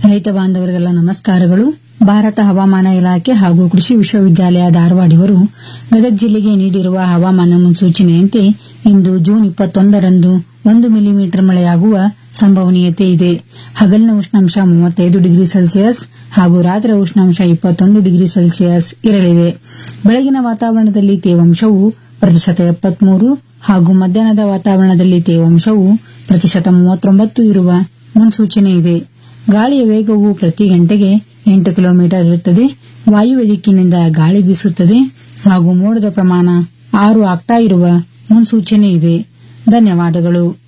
ರೈತ ಬಾಂಧವರಿಗೆಲ್ಲ ನಮಸ್ಕಾರಗಳು ಭಾರತ ಹವಾಮಾನ ಇಲಾಖೆ ಹಾಗೂ ಕೃಷಿ ವಿಶ್ವವಿದ್ಯಾಲಯ ಧಾರವಾಡ ಇವರು ಗದಗ ಜಿಲ್ಲೆಗೆ ನೀಡಿರುವ ಹವಾಮಾನ ಮುನ್ಸೂಚನೆಯಂತೆ ಇಂದು ಜೂನ್ ಇಪ್ಪತ್ತೊಂದರಂದು ಒಂದು ಮಿಲಿಮೀಟರ್ ಮಳೆಯಾಗುವ ಸಂಭವನೀಯತೆ ಇದೆ ಹಗಲಿನ ಉಷ್ಣಾಂಶ ಮೂವತ್ತೈದು ಡಿಗ್ರಿ ಸೆಲ್ಸಿಯಸ್ ಹಾಗೂ ರಾತ್ರಿ ಉಷ್ಣಾಂಶ ಇಪ್ಪತ್ತೊಂದು ಡಿಗ್ರಿ ಸೆಲ್ಸಿಯಸ್ ಇರಲಿದೆ ಬೆಳಗಿನ ವಾತಾವರಣದಲ್ಲಿ ತೇವಾಂಶವು ಪ್ರತಿಶತ ಎಪ್ಪತ್ಮೂರು ಹಾಗೂ ಮಧ್ಯಾಹ್ನದ ವಾತಾವರಣದಲ್ಲಿ ತೇವಾಂಶವು ಪ್ರತಿಶತ ಮೂವತ್ತೊಂಬತ್ತು ಇರುವ ಮುನ್ಸೂಚನೆ ಇದೆ ಗಾಳಿಯ ವೇಗವು ಪ್ರತಿ ಗಂಟೆಗೆ ಎಂಟು ಕಿಲೋಮೀಟರ್ ಇರುತ್ತದೆ ವಾಯುವ್ಯ ದಿಕ್ಕಿನಿಂದ ಗಾಳಿ ಬೀಸುತ್ತದೆ ಹಾಗೂ ಮೋಡದ ಪ್ರಮಾಣ ಆರು ಆಗ್ತಾ ಇರುವ ಮುನ್ಸೂಚನೆ ಇದೆ ಧನ್ಯವಾದಗಳು